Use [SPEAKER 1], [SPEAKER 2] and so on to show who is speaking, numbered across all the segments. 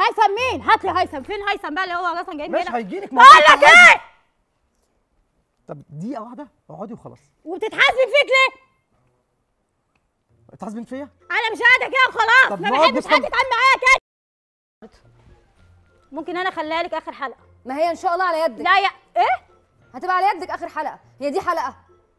[SPEAKER 1] هيثم مين هات لي هيثم فين هيثم بقى اللي هو اصلا جاي
[SPEAKER 2] مش
[SPEAKER 1] هنا
[SPEAKER 2] هيجيلك
[SPEAKER 1] بقول لك ايه
[SPEAKER 2] طب دقيقه واحده اقعدي وخلاص
[SPEAKER 1] وبتتحاسبي فيك ليه
[SPEAKER 2] اتحاسبين فيا
[SPEAKER 1] انا مش قاعده كده وخلاص
[SPEAKER 2] طب
[SPEAKER 1] ما
[SPEAKER 2] نقعد
[SPEAKER 1] بحبش
[SPEAKER 2] نفهم.
[SPEAKER 1] حد يتعامل معايا كده ممكن انا اخليها لك اخر حلقه
[SPEAKER 3] ما هي ان شاء الله على يدك
[SPEAKER 1] لا يا ايه
[SPEAKER 3] هتبقى على يدك اخر حلقه هي دي حلقه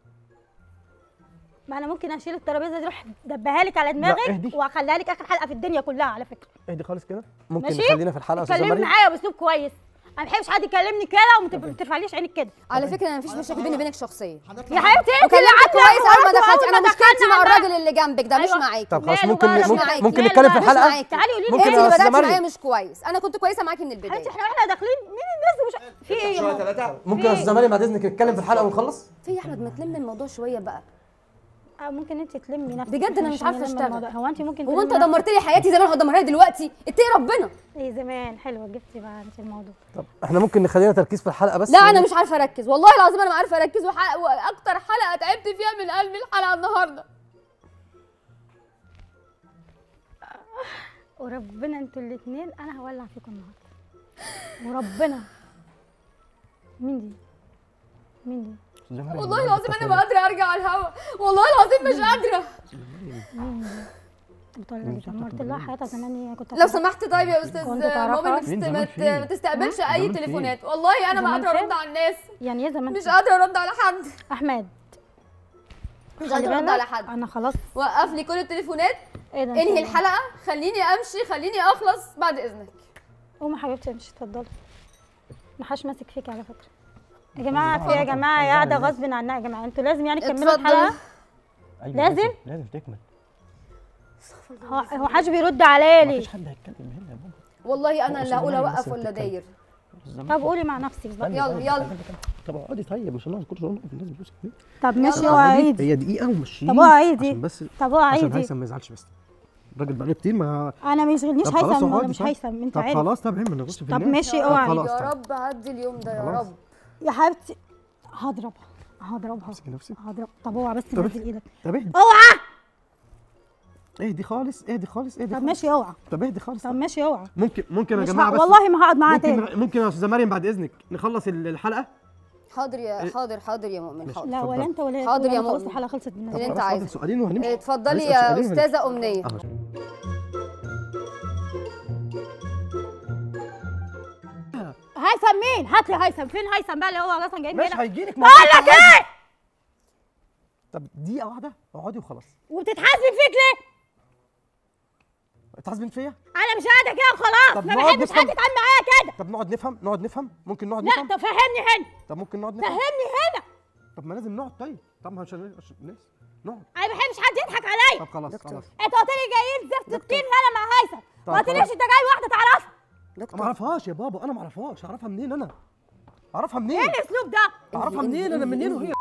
[SPEAKER 1] ما انا ممكن اشيل الترابيزه دي اروح دبها لك على دماغك
[SPEAKER 2] اهدي.
[SPEAKER 1] واخليها لك اخر حلقه في الدنيا كلها على فكره
[SPEAKER 2] اهدي خالص كده ممكن
[SPEAKER 1] ماشي
[SPEAKER 2] نخلينا في الحلقه يا استاذه
[SPEAKER 1] اتكلمي
[SPEAKER 2] مريم
[SPEAKER 1] معايا باسلوب كويس انا ما بحبش حد يكلمني كده وما ترفعليش عينك كده
[SPEAKER 3] على فكره انا مفيش مشاكل بيني وبينك شخصيه
[SPEAKER 1] يا حبيبتي انت اللي
[SPEAKER 3] وكلمتك
[SPEAKER 1] عامله
[SPEAKER 3] كويس اول ما
[SPEAKER 1] حوارات
[SPEAKER 3] دخلت
[SPEAKER 1] وأول
[SPEAKER 3] انا
[SPEAKER 1] ما
[SPEAKER 3] مشكلتي
[SPEAKER 1] دخلنا
[SPEAKER 3] مع
[SPEAKER 1] عندها-
[SPEAKER 3] الراجل اللي جنبك ده مش
[SPEAKER 1] أيوة.
[SPEAKER 3] معاكي
[SPEAKER 2] طب خلاص
[SPEAKER 1] ماله
[SPEAKER 2] ممكن
[SPEAKER 1] بقى
[SPEAKER 2] ممكن,
[SPEAKER 3] معاكي؟
[SPEAKER 2] ممكن
[SPEAKER 1] لا،
[SPEAKER 2] نتكلم
[SPEAKER 1] لا،
[SPEAKER 2] في
[SPEAKER 1] مش
[SPEAKER 2] الحلقه
[SPEAKER 3] معاكي.
[SPEAKER 1] تعالي قولي لي
[SPEAKER 2] ممكن
[SPEAKER 3] انت
[SPEAKER 2] يا
[SPEAKER 3] اللي
[SPEAKER 2] أستاذة
[SPEAKER 3] بدات
[SPEAKER 2] مريم.
[SPEAKER 3] معايا مش كويس انا كنت كويسه معاكي من البدايه
[SPEAKER 1] حبيبتي احنا واحنا داخلين مين الناس اللي مش في ايه يا ماما؟
[SPEAKER 2] ممكن يا استاذه مريم بعد اذنك نتكلم في الحلقه ونخلص
[SPEAKER 3] في يا احمد ما تلم الموضوع شويه بقى
[SPEAKER 1] آه، ممكن انت تلمي نفسك
[SPEAKER 3] بجد أنا مش
[SPEAKER 1] عشان
[SPEAKER 3] عارفة
[SPEAKER 1] نلم
[SPEAKER 3] أشتغل.
[SPEAKER 1] الموضوع. هو انت ممكن
[SPEAKER 3] هو انت
[SPEAKER 1] تلمي
[SPEAKER 3] دمرت لي حياتي زمان هتدمرها لي دلوقتي اتقي ربنا
[SPEAKER 1] نفسك؟ ايه زمان حلوه جبتي بقى انت الموضوع
[SPEAKER 2] طب احنا ممكن نخلينا تركيز في الحلقه بس
[SPEAKER 3] لا انا مش عارفه اركز والله العظيم انا ما عارفه اركز وح... واكتر حلقه تعبت فيها من قلبي الحلقه النهارده
[SPEAKER 1] وربنا انتوا الاثنين انا هولع فيكم النهارده وربنا مين دي؟ مين دي؟
[SPEAKER 2] أستاذة مريم،
[SPEAKER 3] والله العظيم انا ما قادره ارجع الهوا والله العظيم مش قادره
[SPEAKER 1] بتقول لي دمرت لها حياتها زمان هي كنت
[SPEAKER 3] لو سمحت طيب يا استاذ
[SPEAKER 1] كنت تعرفها؟
[SPEAKER 3] مؤمن ما تست-
[SPEAKER 2] مين
[SPEAKER 3] ما
[SPEAKER 2] زمان
[SPEAKER 3] ت-
[SPEAKER 2] فين؟
[SPEAKER 3] ما تستقبلش
[SPEAKER 2] زمان
[SPEAKER 3] اي
[SPEAKER 2] فين؟
[SPEAKER 3] تليفونات والله انا ما
[SPEAKER 1] زمان
[SPEAKER 3] قادره
[SPEAKER 1] فين؟
[SPEAKER 3] ارد على الناس
[SPEAKER 1] يعني ايه زمان
[SPEAKER 3] مش قادره ارد على حد
[SPEAKER 1] احمد
[SPEAKER 3] مش
[SPEAKER 1] خلي
[SPEAKER 3] قادره ارد
[SPEAKER 1] بالك،
[SPEAKER 3] على حد
[SPEAKER 1] انا خلاص
[SPEAKER 3] وقف لي كل التليفونات
[SPEAKER 1] ايه ده
[SPEAKER 3] انهي الحلقه خليني امشي خليني اخلص بعد اذنك
[SPEAKER 1] قومي يا حبيبتي امشي اتفضلي ما حدش ماسك فيك على فكره يا جماعه في يا جماعه قاعده غصب عنها يا جماعه انتوا لازم يعني تكملوا
[SPEAKER 3] اتفضل.
[SPEAKER 1] الحلقه
[SPEAKER 2] أيوة،
[SPEAKER 1] لازم؟
[SPEAKER 2] لازم تكمل
[SPEAKER 1] هو هو محدش بيرد عليا ليه
[SPEAKER 2] مفيش حد هيتكلم هنا يا بابا
[SPEAKER 3] والله انا اللي هقول
[SPEAKER 2] مريم
[SPEAKER 3] اوقف
[SPEAKER 2] بس
[SPEAKER 3] ولا
[SPEAKER 2] بتتكلم.
[SPEAKER 3] داير
[SPEAKER 1] طب قولي مع نفسك بقى
[SPEAKER 2] استني،
[SPEAKER 3] يلا،
[SPEAKER 2] استني،
[SPEAKER 3] يلا.
[SPEAKER 2] استني، استني. طب اقعدي طيب مش هنقعد كل شويه نقف الناس بتبص كده.
[SPEAKER 1] طب ماشي
[SPEAKER 3] يلا.
[SPEAKER 1] اوعى
[SPEAKER 2] اقعدي.
[SPEAKER 1] ايدي
[SPEAKER 2] هي دقيقه ومشي
[SPEAKER 1] طب اوعى ايدي
[SPEAKER 2] عشان بس
[SPEAKER 1] طب اوعى
[SPEAKER 2] عشان
[SPEAKER 1] ايدي
[SPEAKER 2] هيثم ما يزعلش بس الراجل بقاله كتير ما
[SPEAKER 1] انا ما يشغلنيش
[SPEAKER 2] طب خلاص
[SPEAKER 1] هيثم ولا
[SPEAKER 2] اقعدي
[SPEAKER 1] مش
[SPEAKER 2] طيب.
[SPEAKER 1] هيثم انت
[SPEAKER 2] طب
[SPEAKER 1] عارف
[SPEAKER 2] خلاص طب هم نبص في
[SPEAKER 1] طب
[SPEAKER 2] الناس.
[SPEAKER 1] ماشي
[SPEAKER 2] طب
[SPEAKER 1] اوعى
[SPEAKER 2] خلاص
[SPEAKER 3] يا
[SPEAKER 2] طيب.
[SPEAKER 3] رب عدي اليوم ده يا
[SPEAKER 2] خلاص.
[SPEAKER 3] رب
[SPEAKER 1] يا حبيبتي هضربها هضربها
[SPEAKER 2] امسكي نفسك
[SPEAKER 1] هضرب طب اوعى بس
[SPEAKER 2] طب
[SPEAKER 1] نزل ايدك
[SPEAKER 2] طب اهدي
[SPEAKER 1] اوعى
[SPEAKER 2] اهدي خالص اهدي خالص اهدي
[SPEAKER 1] طب
[SPEAKER 2] خالص.
[SPEAKER 1] ماشي اوعى
[SPEAKER 2] طب اهدي خالص
[SPEAKER 1] طب
[SPEAKER 2] طب.
[SPEAKER 1] ماشي اوعى
[SPEAKER 2] ممكن ممكن يا
[SPEAKER 1] مش
[SPEAKER 2] جماعه
[SPEAKER 1] ه-
[SPEAKER 2] بس
[SPEAKER 1] والله ما هقعد معاها تاني
[SPEAKER 2] ممكن ممكن يا استاذه مريم بعد اذنك نخلص ال- الحلقه
[SPEAKER 3] حاضر يا حاضر حاضر يا مؤمن حاضر
[SPEAKER 1] لا ولا انت ولا
[SPEAKER 3] حاضر
[SPEAKER 1] ولا
[SPEAKER 3] يا
[SPEAKER 1] أنا خلاص
[SPEAKER 3] مؤمن.
[SPEAKER 1] الحلقه خلصت بالنسبه
[SPEAKER 3] اللي
[SPEAKER 1] لي.
[SPEAKER 3] انت
[SPEAKER 2] خلاص،
[SPEAKER 3] عايزه.
[SPEAKER 2] فاضل سؤالين وهنمشي
[SPEAKER 3] اتفضلي
[SPEAKER 2] هنسأل
[SPEAKER 3] يا
[SPEAKER 2] سؤالين وهنمشي.
[SPEAKER 3] استاذه امنيه
[SPEAKER 2] أهو.
[SPEAKER 1] هيثم مين هات لي هيثم فين هيثم بقى اللي هو اصلا جاي
[SPEAKER 2] مش
[SPEAKER 1] هنا
[SPEAKER 2] هيجيلك
[SPEAKER 1] بقول لك ايه
[SPEAKER 2] طب دقيقه واحده اقعدي وخلاص
[SPEAKER 1] وبتتحاسبي فيك ليه
[SPEAKER 2] اتحاسبين فيا
[SPEAKER 1] انا مش قاعده كده وخلاص
[SPEAKER 2] طب
[SPEAKER 1] ما
[SPEAKER 2] نقعد
[SPEAKER 1] بحبش
[SPEAKER 2] نفهم.
[SPEAKER 1] حد يتعامل معايا كده
[SPEAKER 2] طب نقعد نفهم نقعد نفهم ممكن نقعد
[SPEAKER 1] لا
[SPEAKER 2] نفهم
[SPEAKER 1] طب فهمني هنا
[SPEAKER 2] طب ممكن نقعد نفهم
[SPEAKER 1] فهمني هنا
[SPEAKER 2] طب ما لازم نقعد طيب طب ما عشان عشان الناس نقعد
[SPEAKER 1] انا ما بحبش حد يضحك عليا
[SPEAKER 2] طب خلاص
[SPEAKER 3] دكتور.
[SPEAKER 2] خلاص
[SPEAKER 1] انت قلت لي جايين زفت الطين هنا مع هيثم
[SPEAKER 2] طب
[SPEAKER 1] ما قلتليش
[SPEAKER 2] خلاص.
[SPEAKER 1] انت جاي واحده تعرفها
[SPEAKER 2] ما
[SPEAKER 3] دكتور
[SPEAKER 2] اعرفهاش يا بابا انا ما اعرفهاش اعرفها منين انا اعرفها منين
[SPEAKER 1] ايه الاسلوب ده
[SPEAKER 2] اعرفها منين انا منين وهي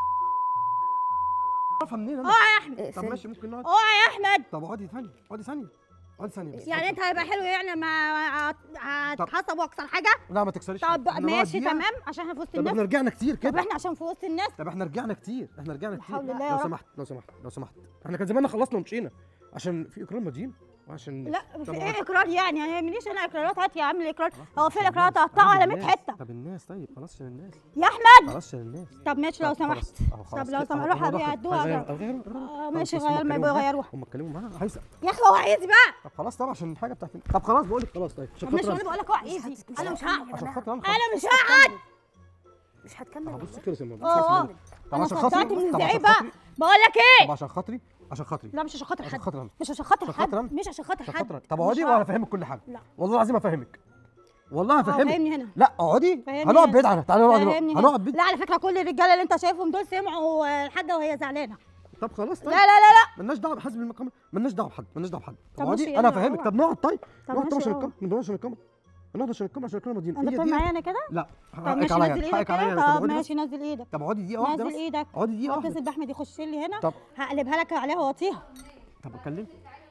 [SPEAKER 2] اعرفها منين انا
[SPEAKER 1] اوعى يا احمد
[SPEAKER 2] طب
[SPEAKER 3] اقفل.
[SPEAKER 2] ماشي ممكن نقعد
[SPEAKER 1] اوعى يا احمد
[SPEAKER 2] طب اقعدي ثانيه اقعدي ثانيه اقعدي ثانيه بس
[SPEAKER 1] يعني انت هيبقى حلو يعني ما هتحسب واكثر حاجه
[SPEAKER 2] لا ما تكسريش
[SPEAKER 1] طب
[SPEAKER 2] إحنا نقعد
[SPEAKER 1] ماشي
[SPEAKER 2] دقيقة.
[SPEAKER 1] تمام عشان احنا في وسط
[SPEAKER 2] طب
[SPEAKER 1] الناس
[SPEAKER 2] احنا رجعنا كتير
[SPEAKER 1] طب
[SPEAKER 2] كده
[SPEAKER 1] احنا عشان في وسط الناس
[SPEAKER 2] طب احنا رجعنا كتير احنا رجعنا كتير
[SPEAKER 1] حول الله يا
[SPEAKER 2] لو
[SPEAKER 1] رب.
[SPEAKER 2] سمحت لو سمحت لو سمحت احنا كان زماننا خلصنا ومشينا عشان في اكرام مدين وعشان
[SPEAKER 1] لا
[SPEAKER 2] طب
[SPEAKER 1] في
[SPEAKER 2] هو-
[SPEAKER 1] ايه اقرار يعني يعني ما يهمنيش انا اقرارات هات يا عم الاقرار هو فين
[SPEAKER 2] عشان
[SPEAKER 1] الاقرارات
[SPEAKER 2] الناس.
[SPEAKER 1] اقطعه على
[SPEAKER 2] طب
[SPEAKER 1] 100
[SPEAKER 2] الناس.
[SPEAKER 1] حته
[SPEAKER 2] طب الناس طيب خلاص عشان الناس
[SPEAKER 1] يا احمد
[SPEAKER 2] خلاص عشان الناس
[SPEAKER 1] طب ماشي لو
[SPEAKER 2] طب خلاص.
[SPEAKER 1] سمحت
[SPEAKER 2] أهو خلاص
[SPEAKER 1] طب لو
[SPEAKER 2] كده.
[SPEAKER 1] سمحت
[SPEAKER 2] أهو
[SPEAKER 1] روح
[SPEAKER 2] الموضوع خلص.
[SPEAKER 1] هيعدوها
[SPEAKER 2] غير-
[SPEAKER 1] غير.
[SPEAKER 2] غير- غير-
[SPEAKER 1] آه،
[SPEAKER 2] خلاص،
[SPEAKER 1] ماشي
[SPEAKER 2] بس
[SPEAKER 1] غير
[SPEAKER 2] هم
[SPEAKER 1] ما
[SPEAKER 2] اتكلموا
[SPEAKER 1] يبقوا
[SPEAKER 2] معاها.
[SPEAKER 1] يغيروها
[SPEAKER 2] هم اتكلموا معاها عايزه
[SPEAKER 1] يا اخي هو عايز بقى
[SPEAKER 2] طب خلاص طبعا عشان الحاجه بتاعت طب خلاص بقول لك خلاص طيب عشان
[SPEAKER 1] طب ماشي
[SPEAKER 2] خاطر
[SPEAKER 1] وانا بقول لك هو عايز انا مش هقعد
[SPEAKER 2] عشان خاطر انا
[SPEAKER 1] انا مش هقعد
[SPEAKER 3] مش هتكمل
[SPEAKER 2] خلاص.
[SPEAKER 3] والله.
[SPEAKER 2] بص كده يا سيما، بص
[SPEAKER 1] اه
[SPEAKER 2] كده. طب
[SPEAKER 1] انا
[SPEAKER 2] عشان
[SPEAKER 1] صدعت
[SPEAKER 2] خاطري
[SPEAKER 1] من
[SPEAKER 2] طب
[SPEAKER 1] الزعيق
[SPEAKER 2] عشان
[SPEAKER 1] بقى
[SPEAKER 2] خاطري
[SPEAKER 1] بقول لك
[SPEAKER 2] طب
[SPEAKER 1] ايه
[SPEAKER 2] عشان خاطري عشان خاطري
[SPEAKER 1] لا مش عشان خاطر
[SPEAKER 2] عشان
[SPEAKER 1] حد
[SPEAKER 2] خاطر أنا.
[SPEAKER 1] مش عشان خاطر
[SPEAKER 2] عشان
[SPEAKER 1] حد
[SPEAKER 2] خاطر أنا.
[SPEAKER 1] مش عشان خاطر
[SPEAKER 2] عشان
[SPEAKER 1] حد
[SPEAKER 2] خاطر طب
[SPEAKER 1] مش
[SPEAKER 2] اقعدي
[SPEAKER 1] هقعد.
[SPEAKER 2] وانا افهمك كل حاجه
[SPEAKER 1] لا.
[SPEAKER 2] والله العظيم افهمك والله هفهمك
[SPEAKER 1] فهمني هنا.
[SPEAKER 2] لا اقعدي
[SPEAKER 1] فهمني
[SPEAKER 2] هنقعد
[SPEAKER 1] هنا.
[SPEAKER 2] بعيد عنها تعالى نقعد
[SPEAKER 1] فهمني هنا.
[SPEAKER 2] هنقعد بعيد
[SPEAKER 1] لا على فكره كل الرجاله اللي انت شايفهم دول سمعوا الحاجه وهي زعلانه
[SPEAKER 2] طب خلاص طيب
[SPEAKER 1] لا لا لا لا
[SPEAKER 2] مالناش دعوه بحسب المقام مالناش دعوه بحد مالناش دعوه بحد
[SPEAKER 1] طب
[SPEAKER 2] طب
[SPEAKER 1] ماشي،
[SPEAKER 2] اقعدي
[SPEAKER 1] يلا،
[SPEAKER 2] انا افهمك
[SPEAKER 1] اوعى.
[SPEAKER 2] طب نقعد طيب
[SPEAKER 1] طب
[SPEAKER 2] نقعد طب
[SPEAKER 1] ماشي،
[SPEAKER 2] عشان
[SPEAKER 1] اوعى.
[SPEAKER 2] الكام نقعد عشان الكام نقعد عشان الكام عشان الكام مدين
[SPEAKER 1] انت بتعمل معايا انا كده
[SPEAKER 2] لا
[SPEAKER 1] طب
[SPEAKER 2] حقك
[SPEAKER 1] ماشي
[SPEAKER 2] عليا
[SPEAKER 1] نزل ايدك
[SPEAKER 2] حقك عليا
[SPEAKER 1] كده
[SPEAKER 2] طب
[SPEAKER 1] طب
[SPEAKER 2] اقعدي بس
[SPEAKER 1] ماشي نزل ايدك
[SPEAKER 2] طب اقعدي دقيقه واحده
[SPEAKER 1] نزل
[SPEAKER 2] بس
[SPEAKER 1] ايدك
[SPEAKER 2] اقعدي دقيقه واحده
[SPEAKER 1] اتصل باحمد يخش لي هنا
[SPEAKER 2] طب
[SPEAKER 1] هقلبها لك عليها واطيها
[SPEAKER 2] طب اتكلم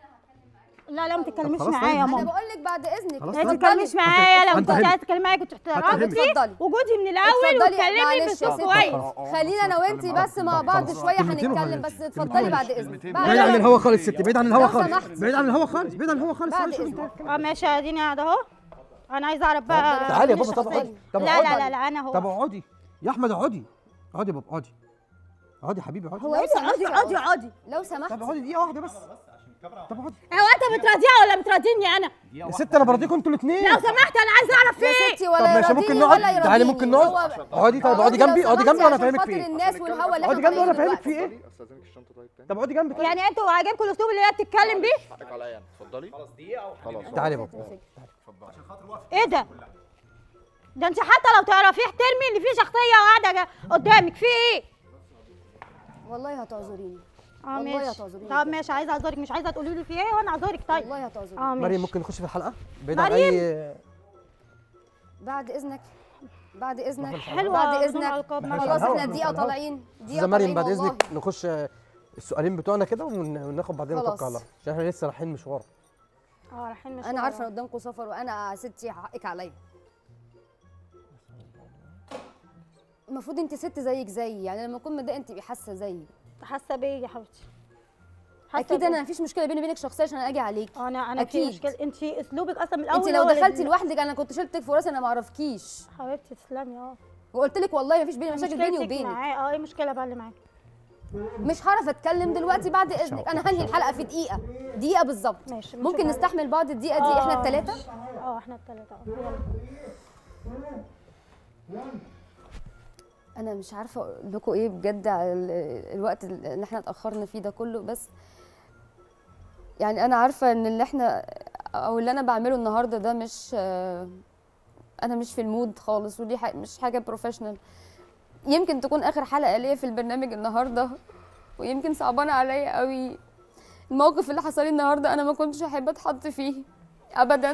[SPEAKER 1] لا لا ما تتكلميش
[SPEAKER 2] خلاص
[SPEAKER 1] معايا يا
[SPEAKER 2] طيب.
[SPEAKER 3] انا
[SPEAKER 1] ماما
[SPEAKER 3] بقول لك بعد اذنك
[SPEAKER 2] خلاص
[SPEAKER 1] ما
[SPEAKER 2] طيب.
[SPEAKER 1] تتكلميش معايا لو
[SPEAKER 2] أنت
[SPEAKER 1] كنت
[SPEAKER 2] هنا.
[SPEAKER 1] عايز تتكلمي معايا كنت
[SPEAKER 2] هتفهمي.
[SPEAKER 1] اعترفتي
[SPEAKER 3] اتفضلي.
[SPEAKER 1] وجودي من الاول
[SPEAKER 3] اتفضلي،
[SPEAKER 1] وتكلمي
[SPEAKER 3] معلش
[SPEAKER 1] باسلوب
[SPEAKER 3] يا ستي.
[SPEAKER 1] كويس
[SPEAKER 3] خلينا انا وانتي بس مع بعض شويه
[SPEAKER 2] كلمتين
[SPEAKER 3] هنتكلم
[SPEAKER 2] وخلاص.
[SPEAKER 3] بس اتفضلي بعد اذنك
[SPEAKER 2] بعيد
[SPEAKER 3] بعد
[SPEAKER 2] عن
[SPEAKER 3] إذنك.
[SPEAKER 2] الهوا خالص ستي بعيد عن الهوا
[SPEAKER 3] لو
[SPEAKER 2] خالص
[SPEAKER 3] سمحت.
[SPEAKER 2] بعيد عن الهوا خالص بعيد عن الهوا خالص
[SPEAKER 3] بعد
[SPEAKER 2] تعالي شوفي
[SPEAKER 3] إذنك.
[SPEAKER 1] اه ماشي اديني قاعده اهو انا عايزه اعرف بقى
[SPEAKER 2] تعالي يا
[SPEAKER 1] مين
[SPEAKER 2] بابا طب
[SPEAKER 1] الشخصية.
[SPEAKER 2] اقعدي طب
[SPEAKER 1] لا لا
[SPEAKER 2] اقعدي.
[SPEAKER 1] لا لا انا هو
[SPEAKER 2] طب اقعدي يا احمد اقعدي اقعدي يا بابا اقعدي اقعدي يا حبيبي اقعدي
[SPEAKER 1] هو ايه اللي اقعدي اقعدي اقعدي
[SPEAKER 3] لو سمحت
[SPEAKER 2] طب اقعدي دقيقه واحده بس طب اقعدي
[SPEAKER 1] هو انت بتراضيها ولا بتراضيني انا
[SPEAKER 2] يا ست انا برضيكم انتوا الاثنين
[SPEAKER 1] لو سمحت انا عايزه اعرف في
[SPEAKER 3] يا
[SPEAKER 1] ايه
[SPEAKER 3] ستي
[SPEAKER 2] طب
[SPEAKER 3] ولا
[SPEAKER 2] ماشي ممكن
[SPEAKER 3] يراضيني
[SPEAKER 2] نقعد
[SPEAKER 3] ولا يراضيني
[SPEAKER 2] تعالي ممكن نقعد
[SPEAKER 3] هو-
[SPEAKER 2] اقعدي طيب اقعدي
[SPEAKER 3] لو
[SPEAKER 2] جنبي اقعدي
[SPEAKER 3] سمحتي
[SPEAKER 2] جنبي وانا
[SPEAKER 3] عشان
[SPEAKER 2] افهمك
[SPEAKER 3] خاطر
[SPEAKER 2] في ايه
[SPEAKER 3] الناس والهوا اللي
[SPEAKER 2] اقعدي
[SPEAKER 3] احنا
[SPEAKER 2] جنبي وانا
[SPEAKER 3] طالعين
[SPEAKER 2] افهمك في
[SPEAKER 3] دلوقتي.
[SPEAKER 2] ايه
[SPEAKER 4] استاذنك الشنطه طيب تاني
[SPEAKER 2] طب اقعدي جنبي طيب
[SPEAKER 1] يعني انتوا عاجبكم الاسلوب اللي هي بتتكلم بيه
[SPEAKER 4] حقك عليا يعني اتفضلي خلاص خلاص
[SPEAKER 2] تعالي يا بابا
[SPEAKER 1] ايه ده ده انت حتى لو تعرفيه احترمي ان في شخصيه قاعده جا- قدامك في ايه
[SPEAKER 3] والله هتعذريني
[SPEAKER 1] اه
[SPEAKER 3] والله
[SPEAKER 1] ماشي
[SPEAKER 3] هتعذريني
[SPEAKER 1] طب
[SPEAKER 3] بجد.
[SPEAKER 1] ماشي عايزه اعذرك مش عايزه تقولي لي في ايه وانا اعذرك طيب
[SPEAKER 3] والله هتعذريني
[SPEAKER 1] اه
[SPEAKER 2] مريم
[SPEAKER 1] ماشي
[SPEAKER 2] ممكن نخش في الحلقه بعيد عن
[SPEAKER 1] مريم.
[SPEAKER 2] اي
[SPEAKER 3] بعد اذنك بعد اذنك
[SPEAKER 1] حلوة
[SPEAKER 3] بعد
[SPEAKER 1] بدون
[SPEAKER 3] اذنك
[SPEAKER 1] ألقاب
[SPEAKER 2] ما
[SPEAKER 3] خلاص
[SPEAKER 2] إحنا
[SPEAKER 3] احنا
[SPEAKER 2] على
[SPEAKER 3] دقيقه
[SPEAKER 2] الهوا.
[SPEAKER 3] طالعين دقيقه
[SPEAKER 2] استاذه مريم
[SPEAKER 3] طالعين
[SPEAKER 2] بعد
[SPEAKER 3] والله.
[SPEAKER 2] اذنك نخش آه، السؤالين بتوعنا كده ون- وناخد بعدين
[SPEAKER 3] خلاص.
[SPEAKER 2] نتوكل على الله عشان احنا لسه رايحين مشوار
[SPEAKER 1] اه رايحين مش
[SPEAKER 3] انا عارفه ان قدامكم سفر وانا ستي حقك عليا المفروض انت ست زيك زيي يعني لما اكون متضايقه انت تبقي حاسه زيي
[SPEAKER 1] حاسه بيا يا حبيبتي حاسة
[SPEAKER 3] اكيد
[SPEAKER 1] بيا.
[SPEAKER 3] انا مفيش مشكله بيني وبينك شخصيه عشان اجي عليك
[SPEAKER 1] انا انا في
[SPEAKER 3] أكيد.
[SPEAKER 1] مشكله انت اسلوبك اصلا من الاول
[SPEAKER 3] انت لو
[SPEAKER 1] هو اللي-
[SPEAKER 3] دخلتي لوحدك انا كنت شلتك في راسي انا ما اعرفكيش
[SPEAKER 1] حبيبتي تسلمي اه
[SPEAKER 3] وقلت لك والله مفيش بيني مشاكل بيني
[SPEAKER 1] مشكلتك
[SPEAKER 3] وبينك
[SPEAKER 1] معاه اه ايه المشكله بقى اللي معاك
[SPEAKER 3] مش هعرف اتكلم دلوقتي بعد اذنك انا هنهي الحلقه في دقيقه دقيقه بالظبط
[SPEAKER 1] ماشي
[SPEAKER 3] ممكن
[SPEAKER 1] نشوف
[SPEAKER 3] نستحمل بعض الدقيقه دي احنا الثلاثه
[SPEAKER 1] اه احنا الثلاثه اه يلا
[SPEAKER 3] انا مش عارفه اقول لكم ايه بجد على ال- الوقت اللي احنا اتاخرنا فيه ده كله بس يعني انا عارفه ان اللي احنا او اللي انا بعمله النهارده ده مش آه، انا مش في المود خالص ودي ح- مش حاجه بروفيشنال يمكن تكون اخر حلقه ليا في البرنامج النهارده ويمكن صعبانه عليا قوي الموقف اللي حصل لي النهارده انا ما كنتش احب اتحط فيه ابدا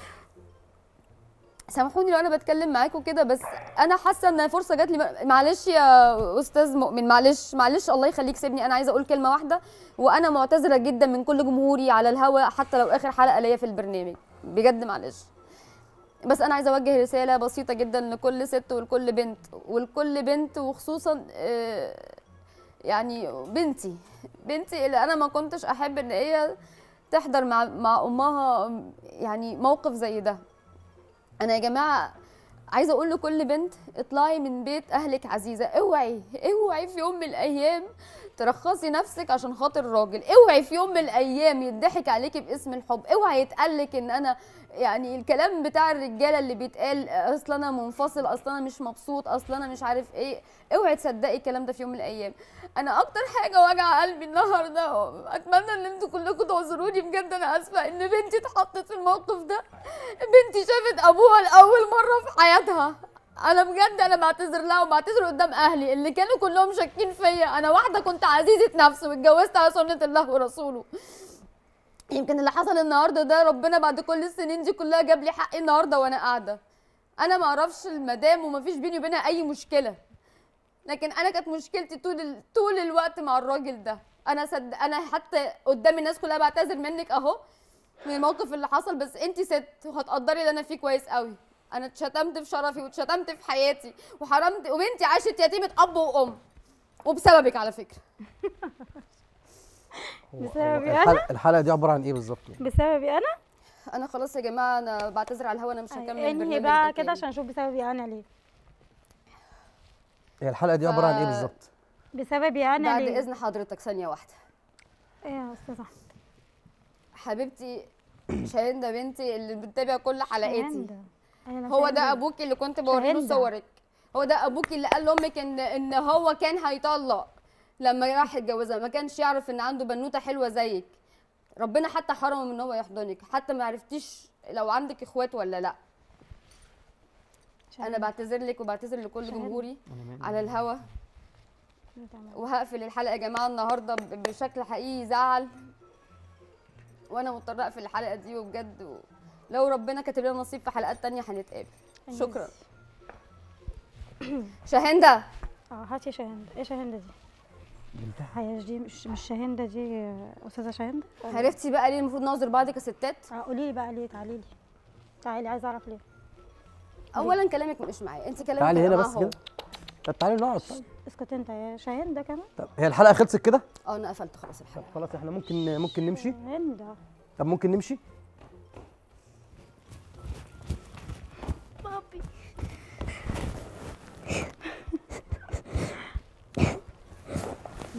[SPEAKER 3] سامحوني لو انا بتكلم معاكم كده بس انا حاسه ان فرصه جات لي معلش يا استاذ مؤمن معلش معلش الله يخليك سيبني انا عايزه اقول كلمه واحده وانا معتذره جدا من كل جمهوري على الهوا حتى لو اخر حلقه ليا في البرنامج بجد معلش بس انا عايزه اوجه رساله بسيطه جدا لكل ست ولكل بنت ولكل بنت وخصوصا آه، يعني بنتي بنتي اللي انا ما كنتش احب ان هي تحضر مع مع امها يعني موقف زي ده انا يا جماعه عايزه اقول لكل بنت اطلعي من بيت اهلك عزيزه اوعي اوعي في يوم من الايام ترخصي نفسك عشان خاطر راجل اوعي في يوم من الايام يضحك عليكي باسم الحب اوعي يتقالك ان انا يعني الكلام بتاع الرجاله اللي بيتقال اصل انا منفصل اصل انا مش مبسوط اصل انا مش عارف ايه اوعي تصدقي الكلام ده في يوم من الايام انا اكتر حاجه وجع قلبي النهارده اتمنى ان انتوا كلكم تعذروني بجد انا اسفه ان بنتي اتحطت في الموقف ده بنتي شافت ابوها لاول مره في حياتها انا بجد انا بعتذر لها وبعتذر قدام اهلي اللي كانوا كلهم شاكين فيا انا واحده كنت عزيزه نفس واتجوزت على سنه الله ورسوله يمكن اللي حصل النهارده ده ربنا بعد كل السنين دي كلها جاب لي حقي النهارده وانا قاعده انا ما اعرفش المدام ومفيش بيني وبينها اي مشكله لكن انا كانت مشكلتي طول ال... طول الوقت مع الراجل ده انا صد... انا حتى قدام الناس كلها بعتذر منك اهو من الموقف اللي حصل بس انت ست وهتقدري اللي انا فيه كويس قوي انا اتشتمت في شرفي واتشتمت في حياتي وحرمت وبنتي عاشت يتيمه اب وام وبسببك على فكره
[SPEAKER 1] بسببي انا
[SPEAKER 2] الحلقه الحلقه دي عباره عن ايه بالظبط يعني؟
[SPEAKER 1] بسببي انا
[SPEAKER 3] انا خلاص يا جماعه انا بعتذر على الهوا انا مش هكمل
[SPEAKER 1] انهي
[SPEAKER 3] البرنامج
[SPEAKER 1] بقى
[SPEAKER 3] ده
[SPEAKER 1] كده
[SPEAKER 3] تاني.
[SPEAKER 1] عشان اشوف بسببي انا ليه
[SPEAKER 2] هي الحلقه دي عباره عن ايه
[SPEAKER 3] ف-
[SPEAKER 2] بالظبط
[SPEAKER 1] بسببي انا
[SPEAKER 3] بعد
[SPEAKER 1] ليه
[SPEAKER 3] اذن حضرتك ثانيه واحده
[SPEAKER 1] ايه يا استاذ احمد
[SPEAKER 3] حبيبتي شاهندة بنتي اللي بتتابع كل حلقاتي
[SPEAKER 1] شاهندة. أنا
[SPEAKER 3] هو ده
[SPEAKER 1] شاهندة.
[SPEAKER 3] ابوكي اللي كنت بوري له
[SPEAKER 1] شاهندة.
[SPEAKER 3] صورك هو ده ابوكي اللي قال لامك ان ان هو كان هيطلق لما راح يتجوزها ما كانش يعرف ان عنده بنوته حلوه زيك ربنا حتى حرمه من ان هو يحضنك حتى ما عرفتيش لو عندك اخوات ولا لا انا
[SPEAKER 1] شاهندة.
[SPEAKER 3] بعتذر لك وبعتذر لكل
[SPEAKER 1] شاهندة.
[SPEAKER 3] جمهوري على الهوا وهقفل الحلقه يا جماعه النهارده ب- بشكل حقيقي يزعل وانا مضطره اقفل الحلقه دي وبجد و... لو ربنا كاتب لنا نصيب في حلقات تانية هنتقابل شكرا شاهندة
[SPEAKER 1] اه هاتي شاهندة ايه شاهندة دي؟ هي دي مش مش شاهندة دي آه، استاذة شاهندة؟
[SPEAKER 3] عرفتي بقى ليه المفروض نعذر بعض كستات
[SPEAKER 1] اه قولي لي بقى ليه تعالي لي تعالي عايزة اعرف ليه
[SPEAKER 3] اولا كلامك مش معايا انت كلامك
[SPEAKER 2] تعالي هنا
[SPEAKER 3] هيبقى
[SPEAKER 2] بس
[SPEAKER 3] معاه هو.
[SPEAKER 2] كده طب تعالي نقعد طيب
[SPEAKER 1] اسكت انت يا شاهندة كمان
[SPEAKER 2] طب هي الحلقه خلصت كده
[SPEAKER 3] اه انا قفلت خلاص الحلقه
[SPEAKER 2] خلاص احنا ممكن ممكن نمشي
[SPEAKER 1] شاهندة
[SPEAKER 2] طب ممكن نمشي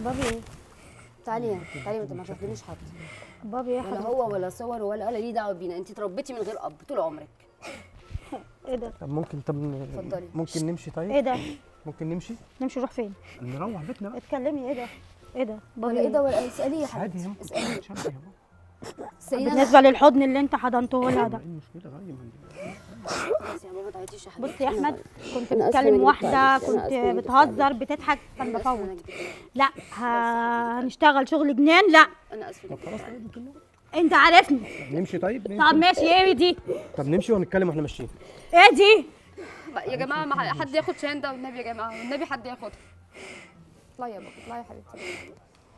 [SPEAKER 1] بابي ايه
[SPEAKER 3] تعالي تعالي انت ما تاخدنيش حد
[SPEAKER 1] بابي ايه يا
[SPEAKER 3] ولا
[SPEAKER 1] حبيبتي
[SPEAKER 3] هو ولا صور ولا ولا ليه دعوه بينا انت اتربيتي من غير اب طول عمرك
[SPEAKER 1] ايه ده
[SPEAKER 2] طب ممكن طب
[SPEAKER 3] اتفضلي.
[SPEAKER 2] ممكن نمشي طيب
[SPEAKER 1] ايه ده
[SPEAKER 2] ممكن نمشي
[SPEAKER 1] نمشي نروح فين
[SPEAKER 2] نروح بيتنا بقى
[SPEAKER 1] اتكلمي ايه ده ايه ده بابي
[SPEAKER 3] ولا ايه ده ولا اساليه يا
[SPEAKER 2] عادي
[SPEAKER 3] حبيبتي
[SPEAKER 2] يا ماما.
[SPEAKER 3] اساليه
[SPEAKER 2] مش عادي يا ماما.
[SPEAKER 3] اساليه أنا.
[SPEAKER 1] بالنسبه للحضن اللي انت حضنته لها ده
[SPEAKER 2] ايه المشكله غايب
[SPEAKER 3] خلاص يا ماما ما تعيطيش يا حبيبتي
[SPEAKER 1] بص يا احمد كنت
[SPEAKER 3] أنا آسفة
[SPEAKER 1] بتكلم
[SPEAKER 3] إني
[SPEAKER 1] واحده
[SPEAKER 3] جبت عليك. أنا
[SPEAKER 1] كنت
[SPEAKER 3] آسفة إني جبت
[SPEAKER 1] بتهزر بتضحك كان
[SPEAKER 3] أنا آسفة إن
[SPEAKER 1] بفوت
[SPEAKER 3] أنا جبت عليك.
[SPEAKER 1] لا ه- هنشتغل شغل جنان لا
[SPEAKER 3] انا اسفه إني جبت عليك.
[SPEAKER 1] انت عارفني
[SPEAKER 2] نمشي طيب
[SPEAKER 1] طب
[SPEAKER 2] نمشي.
[SPEAKER 1] ماشي ايه دي
[SPEAKER 2] طب نمشي وهنتكلم واحنا ماشيين
[SPEAKER 1] ايه دي
[SPEAKER 3] بقى يا جماعه ما حد ياخد شاهين ده والنبي يا جماعه والنبي حد ياخدها اطلعي يا بابا اطلعي يا حبيبتي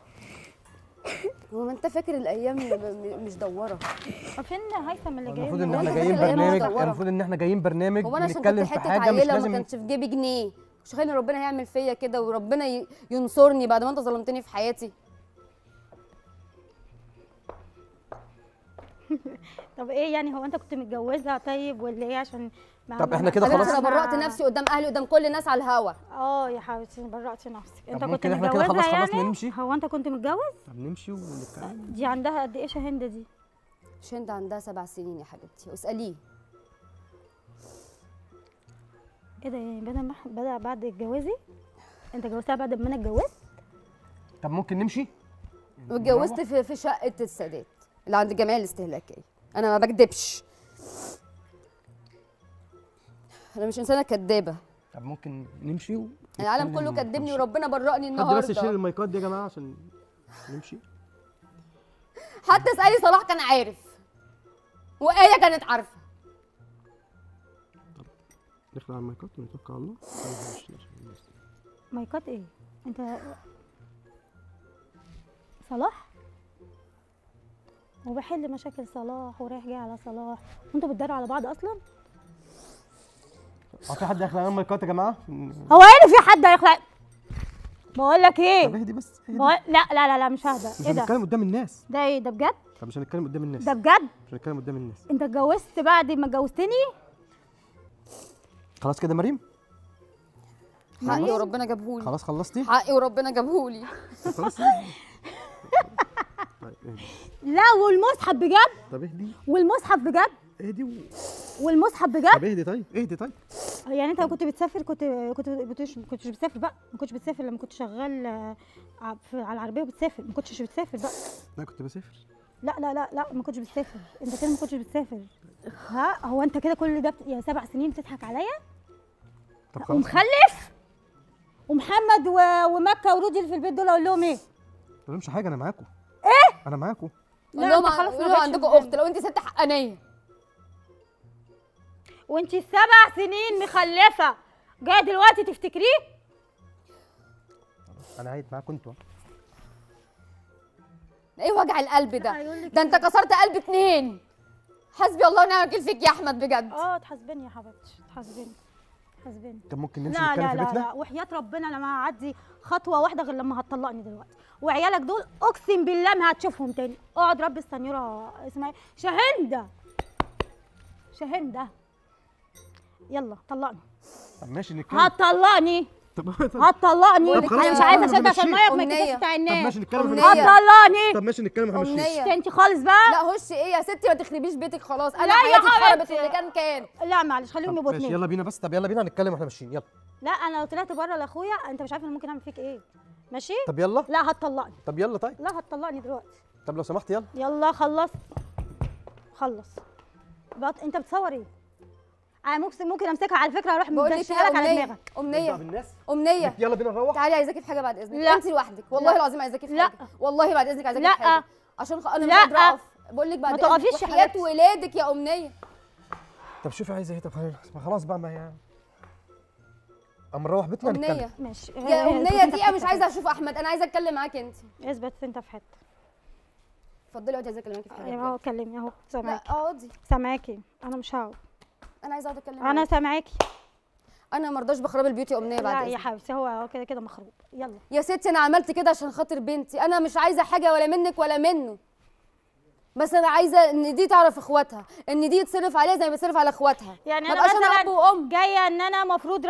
[SPEAKER 3] هو ما انت فاكر الايام م- م- مش دوره
[SPEAKER 1] فين هيثم اللي جاي
[SPEAKER 2] المفروض ان
[SPEAKER 3] هو
[SPEAKER 2] احنا
[SPEAKER 3] أنت
[SPEAKER 2] جايين
[SPEAKER 3] فاكر الأيام
[SPEAKER 2] برنامج
[SPEAKER 3] مدورة؟
[SPEAKER 2] المفروض ان احنا جايين برنامج
[SPEAKER 3] هو انا عشان
[SPEAKER 2] بنتكلم
[SPEAKER 3] كنت
[SPEAKER 2] في
[SPEAKER 3] حته
[SPEAKER 2] حاجه مش
[SPEAKER 3] عيله وما
[SPEAKER 2] لازم
[SPEAKER 3] كانش في جيبي جنيه مش خلي ربنا هيعمل فيا كده وربنا ي- ينصرني بعد ما انت ظلمتني في حياتي
[SPEAKER 1] طب ايه يعني هو انت كنت متجوزه طيب ولا ايه عشان ما
[SPEAKER 2] طب
[SPEAKER 1] ما-
[SPEAKER 2] إحنا كده
[SPEAKER 1] ما-
[SPEAKER 3] حبيبتي
[SPEAKER 2] خلاص.
[SPEAKER 3] انا برأت نفسي قدام اهلي قدام كل الناس على الهوا
[SPEAKER 1] اه يا حبيبتي برأتي نفسك انت كنت
[SPEAKER 2] ممكن إحنا كده
[SPEAKER 1] متجوزه
[SPEAKER 2] خلاص خلصنا
[SPEAKER 1] يعني
[SPEAKER 2] نمشي؟
[SPEAKER 1] هو انت كنت متجوز
[SPEAKER 2] طب نمشي ونتكلم
[SPEAKER 1] دي عندها قد ايه شاهندة دي
[SPEAKER 3] شند عندها سبع سنين يا حبيبتي واساليه
[SPEAKER 1] ايه ده يعني بدأ مح... بدأ بعد جوازي انت جوزتها بعد ما انا اتجوزت
[SPEAKER 2] طب ممكن نمشي
[SPEAKER 3] واتجوزت في في شقه السادات اللي عند الجمعيه الاستهلاكيه انا ما بكدبش انا مش انسانه كدابه
[SPEAKER 2] طب ممكن نمشي و...
[SPEAKER 3] العالم كله
[SPEAKER 2] نتكلم
[SPEAKER 3] كدبني
[SPEAKER 2] ونمشي.
[SPEAKER 3] وربنا برأني
[SPEAKER 2] حد بس يشيل
[SPEAKER 3] النهارده
[SPEAKER 2] المايكات دي يا جماعه عشان نمشي
[SPEAKER 3] حتى اسالي صلاح كان عارف وآية كانت عارفه
[SPEAKER 2] نخلع المايكات ونتوكل على الله طيب، ماشي، ماشي.
[SPEAKER 1] مايكات ايه انت صلاح وبحل مشاكل صلاح ورايح جاي على صلاح وانتوا بتداروا على بعض اصلا
[SPEAKER 2] هو في حد يخلع لنا المايكات يا جماعه
[SPEAKER 1] هو ايه اللي في حد هيخلع بقول لك
[SPEAKER 2] طب
[SPEAKER 1] ايه
[SPEAKER 2] اهدي بس اهدي.
[SPEAKER 1] بقول... لا لا لا لا مش ههدى
[SPEAKER 2] مش
[SPEAKER 1] ايه ده
[SPEAKER 2] هنتكلم قدام الناس
[SPEAKER 1] ده ايه ده بجد
[SPEAKER 2] طب مش هنتكلم قدام الناس
[SPEAKER 1] ده بجد
[SPEAKER 2] مش هنتكلم قدام الناس
[SPEAKER 1] انت اتجوزت بعد ما اتجوزتني
[SPEAKER 2] خلاص كده مريم
[SPEAKER 3] حقي وربنا جابهولي
[SPEAKER 2] خلاص خلصتي
[SPEAKER 3] حقي وربنا جابهولي
[SPEAKER 2] طب خلاص طيب اهدي
[SPEAKER 1] لا والمصحف بجد
[SPEAKER 2] طب اهدي
[SPEAKER 1] والمصحف بجد
[SPEAKER 2] اهدي و...
[SPEAKER 1] والمصحف بجد
[SPEAKER 2] طب اهدي طيب اهدي طيب
[SPEAKER 1] يعني انت كنت بتسافر كنت كنت بتش... ما كنتش بتسافر بقى ما كنتش بتسافر لما كنت شغال آه، ع- في- على العربيه وبتسافر ما كنتش بتسافر بقى
[SPEAKER 2] لا كنت بسافر
[SPEAKER 1] لا لا لا لا ما كنتش بتسافر انت كده ما كنتش بتسافر ها هو انت كده كل ده بت... يا سبع سنين بتضحك عليا
[SPEAKER 2] طب خلاص
[SPEAKER 1] ومخلف ومحمد و... ومكه ورودي اللي في البيت دول اقول لهم ايه
[SPEAKER 2] ما مش حاجه انا معاكم ايه انا معاكم
[SPEAKER 3] قول لهم
[SPEAKER 1] انت خلاص ما
[SPEAKER 3] قول لهم
[SPEAKER 1] بقتش
[SPEAKER 3] عندكم
[SPEAKER 1] مهم.
[SPEAKER 3] اخت لو انت ست حقانيه
[SPEAKER 1] وانت سبع سنين مخلفه جايه دلوقتي تفتكريه
[SPEAKER 2] انا قاعد معاكم انتوا
[SPEAKER 3] ايه وجع القلب ده
[SPEAKER 1] هيقول لك
[SPEAKER 3] ده انت كسرت قلب اتنين حسبي الله ونعم الوكيل فيك يا احمد بجد
[SPEAKER 1] اه تحاسبني يا حبيبتي تحاسبني تحاسبني
[SPEAKER 2] طب ممكن نمشي
[SPEAKER 1] لا
[SPEAKER 2] نتكلم
[SPEAKER 1] لا
[SPEAKER 2] في
[SPEAKER 1] لا
[SPEAKER 2] بيتنا
[SPEAKER 1] لا وحياة ربنا انا ما هعدي خطوة واحدة غير لما هتطلقني دلوقتي وعيالك دول اقسم بالله ما هتشوفهم تاني اقعد ربي السنيورة اسمها ايه شاهندة شاهندة يلا طلقني
[SPEAKER 2] طب ماشي نتكلم
[SPEAKER 1] هتطلقني
[SPEAKER 2] طب طب
[SPEAKER 1] هتطلقني
[SPEAKER 3] بقول لك
[SPEAKER 1] انا
[SPEAKER 3] إيه،
[SPEAKER 1] مش عايزة
[SPEAKER 2] أنا
[SPEAKER 1] اشد عشان
[SPEAKER 2] بمشيك.
[SPEAKER 1] مايك ما
[SPEAKER 3] أمنية.
[SPEAKER 1] يتكسرش بتاع
[SPEAKER 2] طب
[SPEAKER 1] الناس
[SPEAKER 2] ماشي نتكلم في
[SPEAKER 3] أمنية.
[SPEAKER 2] بيتنا
[SPEAKER 1] هتطلقني
[SPEAKER 2] طب ماشي نتكلم احنا ماشيين
[SPEAKER 3] أمنية.
[SPEAKER 1] انت خالص بقى
[SPEAKER 3] لا هش ايه يا ستي ما تخربيش بيتك خلاص انا
[SPEAKER 1] لا يا
[SPEAKER 3] حياتي اتخربت
[SPEAKER 1] حبيبتي.
[SPEAKER 3] اللي كان كان
[SPEAKER 1] لا معلش خليهم
[SPEAKER 2] طب
[SPEAKER 1] يبقوا
[SPEAKER 2] ماشي
[SPEAKER 1] اتنين
[SPEAKER 2] يلا بينا بس طب يلا بينا نتكلم واحنا ماشيين يلا
[SPEAKER 1] لا انا لو طلعت بره لاخويا انت مش عارف انا ممكن اعمل فيك ايه ماشي
[SPEAKER 2] طب يلا
[SPEAKER 1] لا هتطلقني
[SPEAKER 2] طب يلا طيب
[SPEAKER 1] لا هتطلقني دلوقتي
[SPEAKER 2] طب لو سمحت يلا
[SPEAKER 1] يلا خلص خلص بط... انت بتصور ايه انا ممكن ممكن امسكها على فكره اروح
[SPEAKER 3] بقول لك
[SPEAKER 1] مدشها
[SPEAKER 3] ايه
[SPEAKER 1] لك على
[SPEAKER 3] امنيه
[SPEAKER 1] دماغك
[SPEAKER 3] امنيه
[SPEAKER 2] بالناس
[SPEAKER 3] امنيه
[SPEAKER 2] يلا بينا نروح
[SPEAKER 3] تعالي عايزاكي في حاجه بعد اذنك
[SPEAKER 1] لا.
[SPEAKER 3] انت لوحدك والله
[SPEAKER 1] لا.
[SPEAKER 3] العظيم عايزاكي في
[SPEAKER 1] لا.
[SPEAKER 3] حاجه والله بعد اذنك عايزاكي
[SPEAKER 1] لا.
[SPEAKER 3] في حاجه عشان خ... انا مش
[SPEAKER 1] لا.
[SPEAKER 3] قادره اقف بقول لك بعد
[SPEAKER 1] ما تقفيش
[SPEAKER 3] إذنك.
[SPEAKER 1] يا
[SPEAKER 3] وحياه
[SPEAKER 1] حبيبتي.
[SPEAKER 3] ولادك يا امنيه
[SPEAKER 2] طب شوفي عايزه ايه طب خلاص ما خلاص بقى ما هي اما نروح بيتنا
[SPEAKER 3] امنيه
[SPEAKER 2] نتكلم
[SPEAKER 1] ماشي
[SPEAKER 3] يا
[SPEAKER 1] اثبت
[SPEAKER 3] امنيه
[SPEAKER 1] انت في
[SPEAKER 3] دقيقه مش
[SPEAKER 1] حتة
[SPEAKER 3] عايزه اشوف احمد انا عايزه اتكلم معاك انت
[SPEAKER 1] كده. اثبت انت في حته
[SPEAKER 3] اتفضلي اقعدي عايزه اكلمك في حاجه
[SPEAKER 1] اهو
[SPEAKER 3] بجد.
[SPEAKER 1] كلمني اهو
[SPEAKER 3] لا
[SPEAKER 1] سامعاكي
[SPEAKER 3] اقعدي
[SPEAKER 1] سامعاكي انا مش هقعد
[SPEAKER 3] انا عايزه اقعد اتكلم
[SPEAKER 1] انا
[SPEAKER 3] معاك.
[SPEAKER 1] سامعاكي
[SPEAKER 3] انا ما رضاش بخراب البيوت يا امنيه
[SPEAKER 1] لا
[SPEAKER 3] بعد
[SPEAKER 1] يا
[SPEAKER 3] إذنك.
[SPEAKER 1] حبيبتي هو هو كده كده مخروب يلا
[SPEAKER 3] يا ستي انا عملت كده عشان خاطر بنتي انا مش عايزه حاجه ولا منك ولا منه بس انا عايزه ان دي تعرف اخواتها ان دي يتصرف عليها زي ما بيتصرف على اخواتها
[SPEAKER 1] يعني
[SPEAKER 3] ما
[SPEAKER 1] انا
[SPEAKER 3] بقاش انا
[SPEAKER 1] مثلا
[SPEAKER 3] اب وام
[SPEAKER 1] جايه ان انا المفروض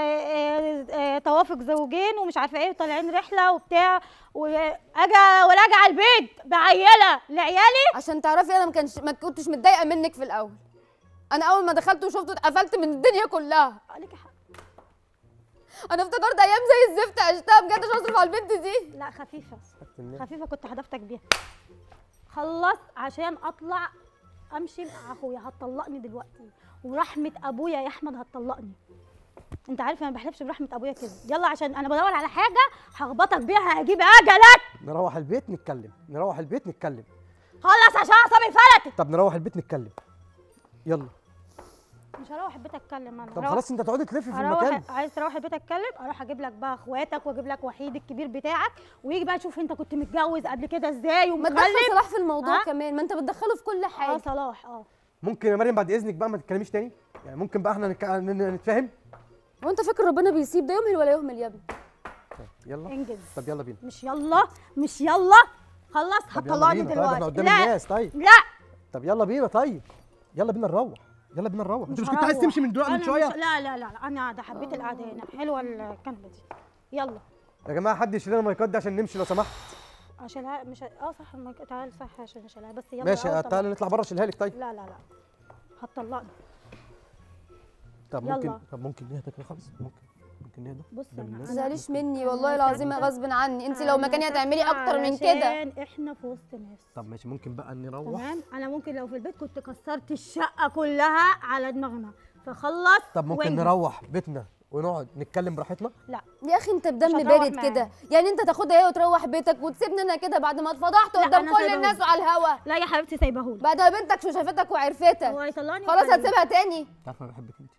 [SPEAKER 1] توافق زوجين ومش عارفه ايه طالعين رحله وبتاع واجي وراجع البيت بعيله لعيالي
[SPEAKER 3] عشان تعرفي انا ما كانش ما كنتش متضايقه منك في الاول انا اول ما دخلت وشفته اتقفلت من الدنيا كلها
[SPEAKER 1] عليكي حق
[SPEAKER 3] انا افتكرت ايام زي الزفت عشتها بجد عشان اصرف على البنت دي
[SPEAKER 1] لا خفيفه
[SPEAKER 2] النبي.
[SPEAKER 1] خفيفه كنت هدفتك بيها خلص عشان اطلع امشي مع اخويا هتطلقني دلوقتي ورحمه ابويا يا احمد هتطلقني انت عارف انا ما بحلفش برحمه ابويا كده يلا عشان انا بدور على حاجه هخبطك بيها هجيب اجلك
[SPEAKER 2] نروح البيت نتكلم نروح البيت نتكلم
[SPEAKER 1] خلص عشان اعصابي فلتت
[SPEAKER 2] طب نروح البيت نتكلم يلا
[SPEAKER 1] مش هروح البيت اتكلم انا
[SPEAKER 2] طب
[SPEAKER 1] هروح-
[SPEAKER 2] خلاص انت تقعدي تلفي في المكان
[SPEAKER 1] اروح عايز تروح البيت اتكلم اروح اجيب لك بقى اخواتك واجيب لك وحيد الكبير بتاعك ويجي بقى يشوف انت كنت متجوز قبل كده ازاي
[SPEAKER 3] ما تدخل
[SPEAKER 1] ومخلف
[SPEAKER 3] صلاح في الموضوع
[SPEAKER 1] ها؟
[SPEAKER 3] كمان ما انت بتدخله في كل
[SPEAKER 1] اه
[SPEAKER 3] حاجه
[SPEAKER 1] صلاح اه
[SPEAKER 2] ممكن يا مريم بعد اذنك بقى ما تتكلميش تاني يعني ممكن بقى احنا نك... ن- نتفاهم
[SPEAKER 3] هو انت فاكر ربنا بيسيب ده يهمل ولا يهمل يا ابني
[SPEAKER 2] طيب يلا
[SPEAKER 1] انجز
[SPEAKER 2] طب يلا بينا
[SPEAKER 1] مش يلا مش يلا خلص
[SPEAKER 2] طب يلا
[SPEAKER 1] هتطلعني
[SPEAKER 2] بينا طيب احنا
[SPEAKER 1] دلوقتي
[SPEAKER 2] قدام
[SPEAKER 1] لا
[SPEAKER 2] الناس طيب
[SPEAKER 1] لا
[SPEAKER 2] طب يلا بينا طيب يلا بينا نروح يلا بينا نروح انت مش كنت عايز
[SPEAKER 1] هروح.
[SPEAKER 2] تمشي من دلوقتي من
[SPEAKER 1] أنا
[SPEAKER 2] شويه
[SPEAKER 1] مش... لا لا لا لا انا قاعده حبيت القعده هنا حلوه الكنبه دي يلا
[SPEAKER 2] يا جماعه حد يشيل لنا المايكات دي عشان نمشي لو سمحت
[SPEAKER 1] اشيلها مش اه صح المايك تعال صح عشان اشيلها بس يلا
[SPEAKER 2] ماشي
[SPEAKER 1] الأول
[SPEAKER 2] تعالى
[SPEAKER 1] طلع.
[SPEAKER 2] نطلع بره اشيلها لك طيب
[SPEAKER 1] لا لا لا هتطلقني
[SPEAKER 2] طب
[SPEAKER 1] يلا.
[SPEAKER 2] ممكن طب ممكن نهدى كده خالص ممكن ممكن نهدى
[SPEAKER 1] بص
[SPEAKER 2] قدام
[SPEAKER 1] أنا-
[SPEAKER 2] الناس.
[SPEAKER 3] ما تزعليش مني والله العظيم غصب عني انت لو
[SPEAKER 1] أنا
[SPEAKER 3] مكاني هتعملي
[SPEAKER 1] ساكتة
[SPEAKER 3] اكتر من كده
[SPEAKER 1] علشان احنا في وسط ناس
[SPEAKER 2] طب ماشي ممكن بقى نروح
[SPEAKER 1] تمام انا ممكن لو في البيت كنت كسرت الشقه كلها على دماغنا فخلص
[SPEAKER 2] طب ممكن
[SPEAKER 1] وانجز.
[SPEAKER 2] نروح بيتنا ونقعد نتكلم براحتنا
[SPEAKER 1] لا
[SPEAKER 3] يا اخي انت بدم
[SPEAKER 1] مش هتروح
[SPEAKER 3] بارد
[SPEAKER 1] معايا.
[SPEAKER 3] كده يعني انت تاخدها هي وتروح بيتك وتسيبني انا كده بعد ما اتفضحت
[SPEAKER 1] لا،
[SPEAKER 3] قدام
[SPEAKER 1] أنا
[SPEAKER 3] كل
[SPEAKER 1] سايباهولك.
[SPEAKER 3] الناس وعلى الهوا
[SPEAKER 1] لا يا حبيبتي سايبهولي
[SPEAKER 3] بعد ما بنتك شافتك وعرفتك
[SPEAKER 1] هو هيطلعني
[SPEAKER 3] خلاص
[SPEAKER 1] وخليه.
[SPEAKER 3] هتسيبها تاني
[SPEAKER 2] انت عارفه انا بحبك انت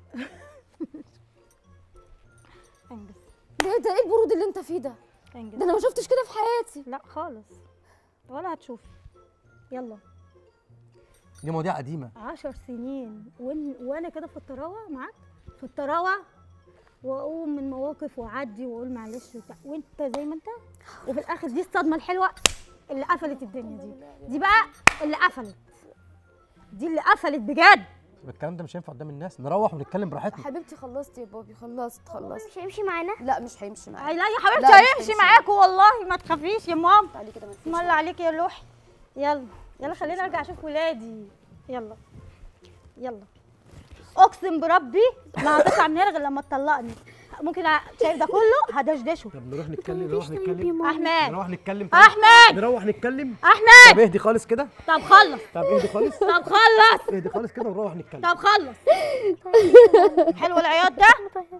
[SPEAKER 1] انجز
[SPEAKER 3] ده ده ايه البرود اللي انت فيه ده
[SPEAKER 1] انجز
[SPEAKER 3] ده انا ما شفتش كده في حياتي
[SPEAKER 1] لا خالص ولا هتشوفي يلا
[SPEAKER 2] دي مواضيع قديمه
[SPEAKER 1] عشر سنين وإن وانا كده في الطراوه معاك في الطراوه واقوم من مواقف واعدي واقول معلش وبتاع وانت زي ما انت وفي الاخر دي الصدمه الحلوه اللي قفلت الدنيا دي دي بقى اللي قفلت دي اللي قفلت بجد
[SPEAKER 2] طب الكلام ده مش هينفع قدام الناس نروح ونتكلم براحتنا
[SPEAKER 3] حبيبتي خلصت يا بابي خلصت خلصت
[SPEAKER 5] مش هيمشي معانا
[SPEAKER 3] لا مش هيمشي معايا
[SPEAKER 1] لا يا حبيبتي
[SPEAKER 3] لا، مش
[SPEAKER 1] هيمشي
[SPEAKER 3] هيمشي.
[SPEAKER 1] معاكوا والله ما تخافيش يا مام
[SPEAKER 3] تعالي كده ما تفيش.
[SPEAKER 1] اسم الله عليك يا لوحي يلا يلا خليني ارجع اشوف ولادي يلا يلا اقسم بربي ما هتطلع من هنا غير لما تطلقني ممكن أ- شايف ده كله هدشدشه
[SPEAKER 2] طب نروح نتكلم نروح نتكلم
[SPEAKER 1] احمد
[SPEAKER 2] نروح نتكلم طيب.
[SPEAKER 1] احمد
[SPEAKER 2] نروح نتكلم
[SPEAKER 1] احمد
[SPEAKER 2] طب اهدي خالص كده
[SPEAKER 1] طب خلص
[SPEAKER 2] طب اهدي خالص
[SPEAKER 1] طب خلص
[SPEAKER 2] اهدي خالص كده ونروح نتكلم
[SPEAKER 1] طب خلص حلو العياط ده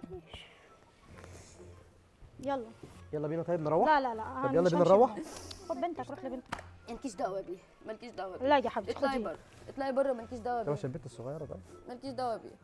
[SPEAKER 1] يلا
[SPEAKER 2] يلا بينا طيب نروح
[SPEAKER 1] لا لا لا
[SPEAKER 2] طب
[SPEAKER 1] أنا
[SPEAKER 2] يلا
[SPEAKER 1] مش
[SPEAKER 2] بينا
[SPEAKER 1] همشي
[SPEAKER 2] نروح
[SPEAKER 1] معاك. خد بنتك روح لبنتك
[SPEAKER 3] مالكيش دعوه بيها مالكيش دعوه بيها
[SPEAKER 1] لا يا حبيبتي
[SPEAKER 3] اطلعي
[SPEAKER 1] خدي
[SPEAKER 3] بره اطلعي بره مالكيش دعوه
[SPEAKER 2] ده
[SPEAKER 3] بيها
[SPEAKER 2] مش البنت الصغيره ده
[SPEAKER 3] مالكيش دعوه بيها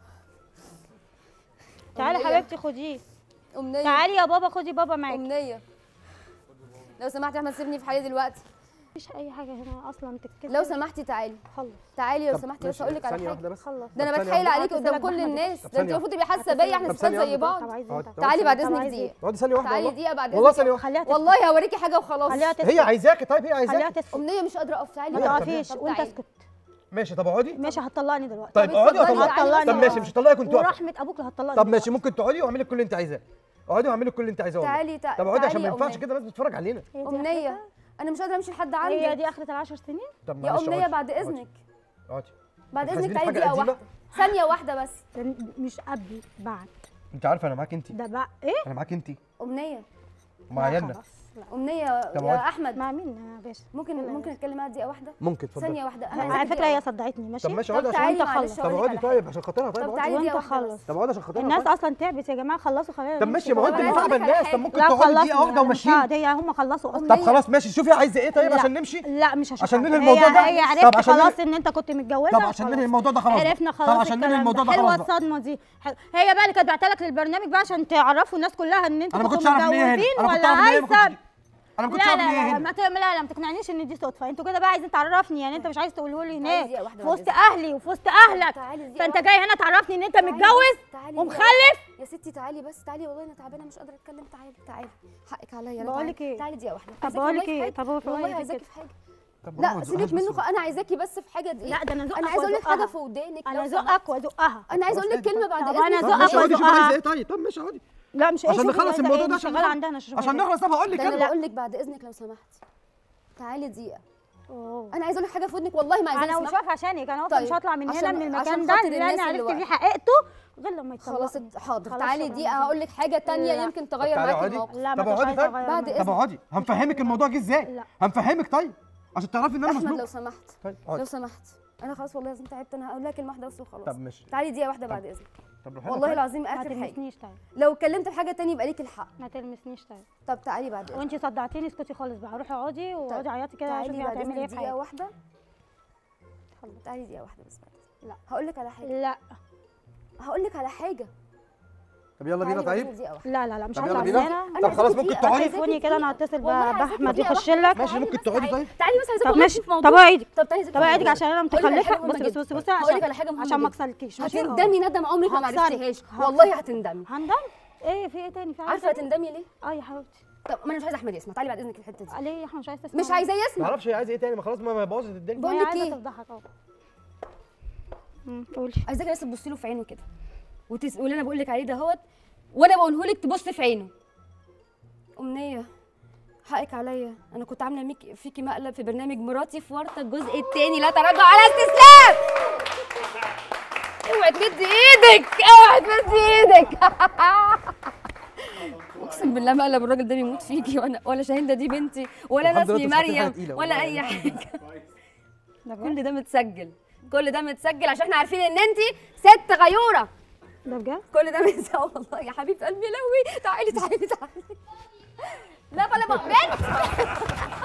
[SPEAKER 1] تعالي
[SPEAKER 3] أمنية.
[SPEAKER 1] حبيبتي خديه
[SPEAKER 3] امنيه
[SPEAKER 1] تعالي يا بابا خدي بابا معاكي
[SPEAKER 3] امنيه لو سمحتي يا احمد سيبني في حالي دلوقتي
[SPEAKER 1] مفيش اي حاجه هنا اصلا تتكسر
[SPEAKER 3] لو سمحتي تعالي
[SPEAKER 1] خلص
[SPEAKER 3] تعالي لو
[SPEAKER 2] طب
[SPEAKER 3] سمحتي بس
[SPEAKER 2] ماشي،
[SPEAKER 3] اقول لك على
[SPEAKER 2] ثانية
[SPEAKER 3] حاجه
[SPEAKER 2] واحدة بس
[SPEAKER 1] خلص
[SPEAKER 3] ده انا
[SPEAKER 2] طب ثانية
[SPEAKER 3] بتحايل
[SPEAKER 2] واحدة.
[SPEAKER 3] عليكي قدام
[SPEAKER 1] هتصلك
[SPEAKER 3] كل
[SPEAKER 1] بأحمد
[SPEAKER 3] الناس
[SPEAKER 2] طب
[SPEAKER 3] ده انت
[SPEAKER 2] ثانية
[SPEAKER 3] المفروض تبقي حاسه بيا احنا
[SPEAKER 2] طب
[SPEAKER 3] ستات
[SPEAKER 2] ثانية
[SPEAKER 3] زي
[SPEAKER 2] واحدة.
[SPEAKER 3] بعض
[SPEAKER 1] طب عايزه
[SPEAKER 2] اقعدي-
[SPEAKER 1] إيه؟
[SPEAKER 3] تعالي بعد
[SPEAKER 1] طب
[SPEAKER 3] اذنك
[SPEAKER 1] عايزة إيه؟
[SPEAKER 3] دقيقه
[SPEAKER 2] اقعدي ثانيه واحده
[SPEAKER 3] تعالي
[SPEAKER 2] والله
[SPEAKER 3] دقيقه بعد
[SPEAKER 2] والله
[SPEAKER 3] اذنك
[SPEAKER 2] ثانيه واحده
[SPEAKER 1] خليها تسكت
[SPEAKER 3] والله هوريكي حاجه وخلاص
[SPEAKER 1] خليها تسكت
[SPEAKER 2] هي عايزاكي طيب هي
[SPEAKER 1] خليها
[SPEAKER 2] عايزاكي
[SPEAKER 1] تسكت
[SPEAKER 3] امنيه مش قادره اقف تعالي
[SPEAKER 1] ما
[SPEAKER 2] لا، طب
[SPEAKER 1] تقفيش
[SPEAKER 3] طب
[SPEAKER 1] وانت
[SPEAKER 3] تعالي.
[SPEAKER 1] اسكت
[SPEAKER 2] ماشي طب اقعدي
[SPEAKER 1] ماشي هتطلقني دلوقتي
[SPEAKER 2] طيب
[SPEAKER 3] طب
[SPEAKER 2] اقعدي
[SPEAKER 3] اتفضلي
[SPEAKER 2] وهطلعك
[SPEAKER 1] تعالي
[SPEAKER 2] طب
[SPEAKER 1] بقى.
[SPEAKER 2] ماشي مش هطلعك كنت واقفه
[SPEAKER 1] ورحمه ابوك اللي هتطلقني
[SPEAKER 2] طب ماشي
[SPEAKER 1] دلوقتي.
[SPEAKER 2] ممكن تقعدي واعمل لك كل اللي انت عايزاه اقعدي واعمل لك كل اللي انت عايزاه والله.
[SPEAKER 3] تعالي تع-
[SPEAKER 2] طب اقعدي عشان
[SPEAKER 3] تعالي
[SPEAKER 2] ما
[SPEAKER 3] يا
[SPEAKER 2] ينفعش
[SPEAKER 3] أمنية.
[SPEAKER 2] كده الناس بتتفرج علينا
[SPEAKER 1] هي دي
[SPEAKER 3] امنيه
[SPEAKER 1] آخرتها؟
[SPEAKER 3] انا مش قادره امشي لحد
[SPEAKER 1] هي
[SPEAKER 3] عندك
[SPEAKER 1] دي اخرة العشر سنين
[SPEAKER 2] طب
[SPEAKER 3] يا
[SPEAKER 2] معلش
[SPEAKER 3] امنيه
[SPEAKER 2] اقعدي.
[SPEAKER 3] بعد
[SPEAKER 2] اقعدي.
[SPEAKER 3] اذنك
[SPEAKER 2] اقعدي
[SPEAKER 3] بعد
[SPEAKER 2] طب
[SPEAKER 3] اذنك
[SPEAKER 2] عايزين
[SPEAKER 3] تعالي
[SPEAKER 2] حاجة
[SPEAKER 3] دقيقه
[SPEAKER 2] قديمة؟
[SPEAKER 3] واحده ثانيه واحده بس
[SPEAKER 1] ده مش قبل بعد
[SPEAKER 2] انت عارفه انا معاك انت
[SPEAKER 1] ده بقى ايه
[SPEAKER 2] انا معاك انت
[SPEAKER 3] امنيه
[SPEAKER 2] ومع
[SPEAKER 1] لا
[SPEAKER 2] عيالنا
[SPEAKER 1] خلاص، لا.
[SPEAKER 3] امنيه
[SPEAKER 2] طب
[SPEAKER 3] يا
[SPEAKER 2] اقعدي.
[SPEAKER 3] احمد
[SPEAKER 1] مع مين يا باشا
[SPEAKER 3] ممكن ممكن اتكلم معاها دقيقه واحده
[SPEAKER 2] ممكن اتفضل
[SPEAKER 3] ثانيه واحده انا
[SPEAKER 1] على
[SPEAKER 3] عايزاكي
[SPEAKER 1] فكره هي
[SPEAKER 3] دقيقة.
[SPEAKER 1] صدعتني ماشي
[SPEAKER 2] طب ماشي
[SPEAKER 3] طب
[SPEAKER 2] اقعدي عشان
[SPEAKER 3] تعالي
[SPEAKER 1] وانت
[SPEAKER 3] معلش
[SPEAKER 1] خلص.
[SPEAKER 2] طب
[SPEAKER 3] أقول لك
[SPEAKER 2] اقعدي
[SPEAKER 3] على
[SPEAKER 2] طيب
[SPEAKER 3] حاجة.
[SPEAKER 2] عشان خاطرها طيب
[SPEAKER 3] طب
[SPEAKER 2] اقعدي.
[SPEAKER 3] تعالي
[SPEAKER 1] وانت
[SPEAKER 3] دقيقه واحده
[SPEAKER 1] خلص
[SPEAKER 3] بس
[SPEAKER 2] طب اقعدي عشان خاطرها
[SPEAKER 1] الناس
[SPEAKER 2] طيب.
[SPEAKER 1] اصلا تعبت يا جماعه خلصوا خلينا
[SPEAKER 2] طب ماشي ما هو انت اللي
[SPEAKER 3] طب أنا
[SPEAKER 2] صاحبه
[SPEAKER 3] هقول لك على
[SPEAKER 2] الناس طب
[SPEAKER 3] حاجة.
[SPEAKER 2] ممكن
[SPEAKER 1] لا
[SPEAKER 2] تقعدي دقيقه
[SPEAKER 1] خلصنا
[SPEAKER 2] واحده
[SPEAKER 1] مش
[SPEAKER 2] وماشيين
[SPEAKER 1] هقعد، هي هم خلصوا
[SPEAKER 3] أمنية.
[SPEAKER 2] طب خلاص ماشي شوفي عايزه ايه طيب
[SPEAKER 1] لا.
[SPEAKER 2] عشان نمشي
[SPEAKER 1] لا مش هشوف
[SPEAKER 2] عشان
[SPEAKER 1] حاجة.
[SPEAKER 2] ننهي الموضوع
[SPEAKER 1] هي
[SPEAKER 2] ده.
[SPEAKER 1] هي
[SPEAKER 2] طب
[SPEAKER 1] عرفت
[SPEAKER 2] عشان
[SPEAKER 1] خلاص
[SPEAKER 2] ننهي-
[SPEAKER 1] ان انت كنت متجوزه
[SPEAKER 2] طب عشان ننهي
[SPEAKER 1] خلاص.
[SPEAKER 2] الموضوع ده خلاص
[SPEAKER 1] عرفنا
[SPEAKER 2] طب
[SPEAKER 1] خلاص
[SPEAKER 2] عشان ننهي
[SPEAKER 1] الكلام
[SPEAKER 2] الموضوع ده
[SPEAKER 1] حلوه
[SPEAKER 2] خلاص بقى.
[SPEAKER 1] الصدمه دي حلو. هي بقى اللي كانت بعتلك للبرنامج بقى عشان تعرفوا الناس كلها ان انتوا
[SPEAKER 2] انا ما
[SPEAKER 1] كنتوا
[SPEAKER 2] كنتش اعرف ان هي هنا
[SPEAKER 1] متجوزين
[SPEAKER 2] انا كنت
[SPEAKER 1] ولا
[SPEAKER 2] اعرف ان هي ما
[SPEAKER 1] هيثم
[SPEAKER 2] كنتش انا ما كنتش
[SPEAKER 1] لا
[SPEAKER 2] اعرف ان
[SPEAKER 1] لا
[SPEAKER 2] هي
[SPEAKER 1] لا
[SPEAKER 2] هنا
[SPEAKER 1] ما ت- لا لا ما تقنعنيش ان دي صدفه انتوا كده بقى عايزين تعرفني يعني انت مش عايز تقوله لي
[SPEAKER 3] تعالي
[SPEAKER 1] هناك
[SPEAKER 3] دقيقة واحدة
[SPEAKER 1] في وسط
[SPEAKER 3] بعد
[SPEAKER 1] اهلي وفي وسط اهلك
[SPEAKER 3] تعالي دقيقة
[SPEAKER 1] فانت
[SPEAKER 3] واحدة.
[SPEAKER 1] جاي هنا تعرفني ان انت
[SPEAKER 3] تعالي
[SPEAKER 1] متجوز
[SPEAKER 3] بس، تعالي
[SPEAKER 1] ومخلف
[SPEAKER 3] يا ستي تعالي بس تعالي والله انا تعبانه مش قادره اتكلم تعالي تعالي حقك عليا أنا
[SPEAKER 1] بقول
[SPEAKER 3] تعالي.
[SPEAKER 1] لك ايه؟
[SPEAKER 3] تعالي دقيقه واحده
[SPEAKER 1] طب
[SPEAKER 3] عايزاكي
[SPEAKER 1] بقول
[SPEAKER 3] والله
[SPEAKER 1] لك
[SPEAKER 3] في
[SPEAKER 1] ايه؟
[SPEAKER 3] حاجة.
[SPEAKER 1] طب هو في
[SPEAKER 3] والله
[SPEAKER 1] رأيك
[SPEAKER 3] عايزاكي
[SPEAKER 1] كده.
[SPEAKER 3] في حاجه
[SPEAKER 2] طب والله ما
[SPEAKER 3] لا
[SPEAKER 2] تزقهاش
[SPEAKER 3] سيبك منه
[SPEAKER 2] بس.
[SPEAKER 3] خ- انا عايزاكي بس في حاجه دي
[SPEAKER 1] لا ده انا ازقك
[SPEAKER 3] انا عايزه اقول لك حاجه
[SPEAKER 1] وأزقها.
[SPEAKER 3] في ودانك
[SPEAKER 1] انا
[SPEAKER 3] لو سمحت.
[SPEAKER 1] ازقك وازقها
[SPEAKER 3] انا عايزه اقول لك كلمه بعد
[SPEAKER 1] طب أنا
[SPEAKER 3] اذنك
[SPEAKER 1] أزقك
[SPEAKER 2] طب ماشي اقعدي شوفي
[SPEAKER 1] وأزقها.
[SPEAKER 2] عايزه ايه طيب طب ماشي اقعدي
[SPEAKER 1] لا مش
[SPEAKER 2] عشان
[SPEAKER 1] شوفي
[SPEAKER 2] نخلص
[SPEAKER 1] عايزة
[SPEAKER 2] الموضوع
[SPEAKER 1] إيه،
[SPEAKER 2] ده
[SPEAKER 1] مش
[SPEAKER 2] عشان
[SPEAKER 1] شغاله
[SPEAKER 2] نخلص-
[SPEAKER 1] عندنا شوفي
[SPEAKER 2] عشان
[SPEAKER 1] عايزة
[SPEAKER 2] نخلص طب هقول لك
[SPEAKER 3] ده انا
[SPEAKER 2] انا
[SPEAKER 3] بقول لك بعد اذنك لو سمحت تعالي دقيقه
[SPEAKER 1] إيه. أوه.
[SPEAKER 3] انا عايزه اقول لك حاجه في ودنك والله ما عايزه
[SPEAKER 1] انا مش
[SPEAKER 3] اسمع
[SPEAKER 1] واقفه عشانك انا واقفه
[SPEAKER 3] طيب.
[SPEAKER 1] مش هطلع من هنا
[SPEAKER 3] عشان-
[SPEAKER 1] من
[SPEAKER 3] عشان
[SPEAKER 1] المكان ده
[SPEAKER 3] خاطر
[SPEAKER 1] لان
[SPEAKER 3] الناس
[SPEAKER 1] انا
[SPEAKER 3] اللي
[SPEAKER 1] عرفت فيه
[SPEAKER 3] واقفة.
[SPEAKER 1] حقيقته غير لما يطلقني
[SPEAKER 3] خلاص حاضر
[SPEAKER 1] خلاص
[SPEAKER 3] تعالي
[SPEAKER 1] شكراً
[SPEAKER 3] دقيقه
[SPEAKER 1] جزيلا.
[SPEAKER 3] هقول لك حاجه تانية
[SPEAKER 1] لا.
[SPEAKER 3] يمكن تغير
[SPEAKER 2] تعالي
[SPEAKER 3] معاكي
[SPEAKER 2] اقعدي.
[SPEAKER 3] الموقف
[SPEAKER 1] لا
[SPEAKER 2] طب
[SPEAKER 1] ما
[SPEAKER 2] اقعدي
[SPEAKER 1] عايزه
[SPEAKER 2] طيب.
[SPEAKER 1] أغير.
[SPEAKER 3] بعد
[SPEAKER 2] طب
[SPEAKER 3] اذنك
[SPEAKER 2] اقعدي هنفهمك الموضوع جه ازاي
[SPEAKER 1] لا.
[SPEAKER 2] هنفهمك طيب عشان تعرفي ان انا
[SPEAKER 3] احمد لو
[SPEAKER 2] مزنوق
[SPEAKER 3] سمحت
[SPEAKER 2] طيب
[SPEAKER 3] لو
[SPEAKER 2] اقعدي
[SPEAKER 3] سمحت انا خلاص والله لازم تعبت انا هقول لك كلمه واحده بس وخلاص
[SPEAKER 2] طب ماشي
[SPEAKER 3] تعالي دقيقه واحده بعد اذنك
[SPEAKER 2] طب روحي
[SPEAKER 3] والله
[SPEAKER 2] طيب.
[SPEAKER 3] العظيم
[SPEAKER 1] ما
[SPEAKER 3] اخر حاجه
[SPEAKER 1] تلمسنيش طيب
[SPEAKER 3] لو اتكلمت في حاجه تانية يبقى ليك الحق
[SPEAKER 1] ما تلمسنيش طيب
[SPEAKER 3] طب تعالي بعد اذنك
[SPEAKER 1] وانتي صدعتيني اسكتي خالص بقى روحي اقعدي واقعدي عيطي كده
[SPEAKER 3] تعالي
[SPEAKER 1] شوفي
[SPEAKER 3] بعد
[SPEAKER 1] هتعملي ايه
[SPEAKER 3] اذنك
[SPEAKER 1] في
[SPEAKER 3] دقيقه
[SPEAKER 1] حياتك
[SPEAKER 3] واحده تعالي دقيقه واحده بس بعد إذنك.
[SPEAKER 1] لا.
[SPEAKER 3] هقول لك على حاجه
[SPEAKER 1] لا
[SPEAKER 3] هقول لك على حاجه
[SPEAKER 2] طب يلا بينا
[SPEAKER 3] تعالي بعد
[SPEAKER 2] طيب
[SPEAKER 3] إذنك دقيقه واحده
[SPEAKER 1] لا لا لا مش
[SPEAKER 2] طب
[SPEAKER 1] هطلع
[SPEAKER 2] يلا
[SPEAKER 1] من
[SPEAKER 2] بينا
[SPEAKER 1] هنا
[SPEAKER 3] أنا
[SPEAKER 2] طب خلاص
[SPEAKER 3] عايزاكي
[SPEAKER 2] ممكن
[SPEAKER 3] دقيقة.
[SPEAKER 2] تقعدي
[SPEAKER 3] عايزاكي
[SPEAKER 1] تليفوني كده انا
[SPEAKER 3] دقيقة.
[SPEAKER 1] هتصل
[SPEAKER 3] والله
[SPEAKER 1] ب-
[SPEAKER 3] عايزاكي
[SPEAKER 1] باحمد
[SPEAKER 3] دقيقة
[SPEAKER 1] يخش
[SPEAKER 3] واحدة.
[SPEAKER 1] لك
[SPEAKER 2] ماشي
[SPEAKER 3] تعالي
[SPEAKER 2] ممكن
[SPEAKER 3] بس
[SPEAKER 2] تقعدي
[SPEAKER 3] تعالي.
[SPEAKER 2] طيب
[SPEAKER 3] تعالي بس عايزاكي
[SPEAKER 1] طب
[SPEAKER 3] أقول
[SPEAKER 1] ماشي
[SPEAKER 3] لك في موضوع.
[SPEAKER 1] طب اقعدي
[SPEAKER 3] طب تعالي
[SPEAKER 1] طب اقعدي عشان انا
[SPEAKER 3] أقول لك على
[SPEAKER 1] متخلفه
[SPEAKER 3] حاجة مهمة
[SPEAKER 1] بصي بصي
[SPEAKER 3] جدا.
[SPEAKER 1] بصي بصي
[SPEAKER 3] هقول لك
[SPEAKER 1] عشان
[SPEAKER 3] على حاجة مهمة
[SPEAKER 1] عشان ما
[SPEAKER 3] جدا.
[SPEAKER 1] اكسلكيش ماشي
[SPEAKER 3] هتندمي ندم عمرك ما
[SPEAKER 1] هكسرك.
[SPEAKER 3] عرفتيهاش
[SPEAKER 1] هكسرك.
[SPEAKER 3] والله هتندمي
[SPEAKER 1] هندم ايه في ايه تاني في حاجة
[SPEAKER 3] عارفه
[SPEAKER 1] تاني؟
[SPEAKER 3] هتندمي ليه
[SPEAKER 1] اه يا حبيبتي
[SPEAKER 3] طب ما انا مش عايزه احمد يسمع تعالي بعد اذنك الحته دي
[SPEAKER 1] ليه يا احمد مش عايزه تسمع
[SPEAKER 3] مش عايزاه
[SPEAKER 2] ما
[SPEAKER 3] يسمع
[SPEAKER 2] اعرفش هي عايزه ايه تاني ما خلاص ما ما باظت الدنيا
[SPEAKER 3] بقول
[SPEAKER 1] هي
[SPEAKER 3] لك
[SPEAKER 1] عايزه
[SPEAKER 3] ايه
[SPEAKER 1] تفضحك اهو أمم، قولي
[SPEAKER 3] عايزاكي بس تبصي له في عينه كده وتس... واللي انا بقول لك عليه دهوت وانا بقوله لك تبص في عينه امنيه حقك عليا انا كنت عامله ميك... فيكي مقلب في برنامج مراتي في ورطه الجزء الثاني لا تراجع على استسلام اوعي تمدي ايدك اوعي تمدي ايدك اقسم بالله مقلب الراجل ده بيموت فيكي وانا ولا شاهندة دي بنتي ولا انا
[SPEAKER 2] الحمد لله
[SPEAKER 3] اسمي
[SPEAKER 2] أنتوا مش حاطين حاجة
[SPEAKER 3] مريم
[SPEAKER 2] تقيلة
[SPEAKER 3] ولا
[SPEAKER 2] والله.
[SPEAKER 3] اي حاجه
[SPEAKER 1] ده بجد
[SPEAKER 3] كل ده متسجل كل ده متسجل عشان احنا عارفين ان انت ست غيوره
[SPEAKER 1] ده بجد
[SPEAKER 3] كل ده متسجل والله يا حبيبه قلبي لوي تعالي تعالي تعالي لا بلا بنت